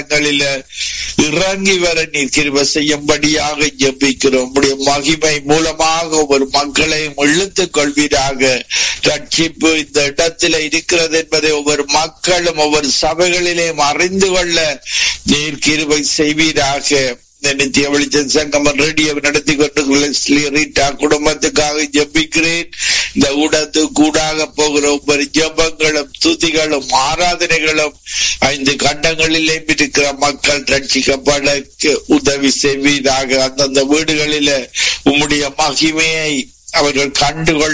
இடங்களில இறங்கி வர நீர் கிருப செய்யும்படியாக ஜெபிக்கிறோம் உம்முடைய மகிமை மூலமாக ஒரு மக்களையும் இழுத்துக் கொள்வீராக ரட்சிப்பு இந்த இடத்துல இருக்கிறது என்பதை ஒவ்வொரு மக்களும் ஒவ்வொரு சபைகளிலேயும் அறிந்து கொள்ள நீர் கிருபை செய்வீராக இந்த நித்திய வெளிச்சம் சங்கமம் ரேடியோ நடத்தி கொண்டு ரீட்டா குடும்பத்துக்காக ஜெபிக்கிறேன் இந்த ஊடத்து கூடாக போகிற ஒவ்வொரு ஜெபங்களும் துதிகளும் ஆராதனைகளும் ஐந்து கண்டங்களிலே இருக்கிற மக்கள் ரட்சிக்கப்பட உதவி செய்வீராக அந்தந்த வீடுகளில உம்முடைய மகிமையை அவர்கள் கண்டுகொள்ள